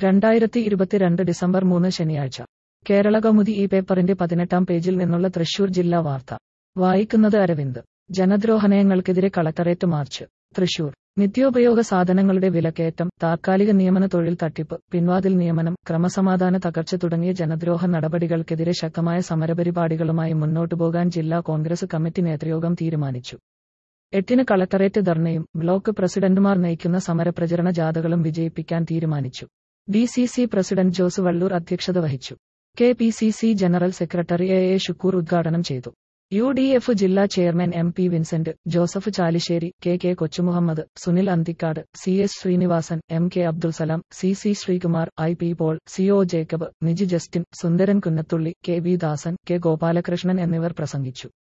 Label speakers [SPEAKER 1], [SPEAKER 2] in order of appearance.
[SPEAKER 1] രണ്ടായിരത്തി ഇരുപത്തിരണ്ട് ഡിസംബർ മൂന്ന് ശനിയാഴ്ച കേരള കൗമുദി ഈ പേപ്പറിന്റെ പതിനെട്ടാം പേജിൽ നിന്നുള്ള തൃശൂർ ജില്ലാ വാർത്ത വായിക്കുന്നത് അരവിന്ദ് ജനദ്രോഹനയങ്ങൾക്കെതിരെ കളക്ടറേറ്റ് മാർച്ച് തൃശൂർ നിത്യോപയോഗ സാധനങ്ങളുടെ വിലക്കയറ്റം താത്കാലിക നിയമന തൊഴിൽ തട്ടിപ്പ് പിൻവാതിൽ നിയമനം ക്രമസമാധാന തകർച്ച തുടങ്ങിയ ജനദ്രോഹ നടപടികൾക്കെതിരെ ശക്തമായ സമരപരിപാടികളുമായി മുന്നോട്ടു പോകാൻ ജില്ലാ കോൺഗ്രസ് കമ്മിറ്റി നേതൃയോഗം തീരുമാനിച്ചു എട്ടിന് കളക്ടറേറ്റ് ധർണയും ബ്ലോക്ക് പ്രസിഡന്റുമാർ നയിക്കുന്ന സമരപ്രചരണ ജാഥകളും വിജയിപ്പിക്കാൻ തീരുമാനിച്ചു D C C president Jose Vallur അധ്യക്ഷത വഹിച്ചു K P C C general secretary A A Shukoor ഉദ്ഘാടനം ചെയ്തു യു ഡി എഫ് ജില്ലാ chairman M P Vincent Joseph Chalissery K K Kochumuhammed Sunil Anthikad C S Srinivasan M K Abdul Salam C C Sreekumar I P Paul C O Jacob Niji Justin Sundaran Kunnathully K V Dasan K Gopalakrishnan എന്നിവർ പ്രസംഗിച്ചു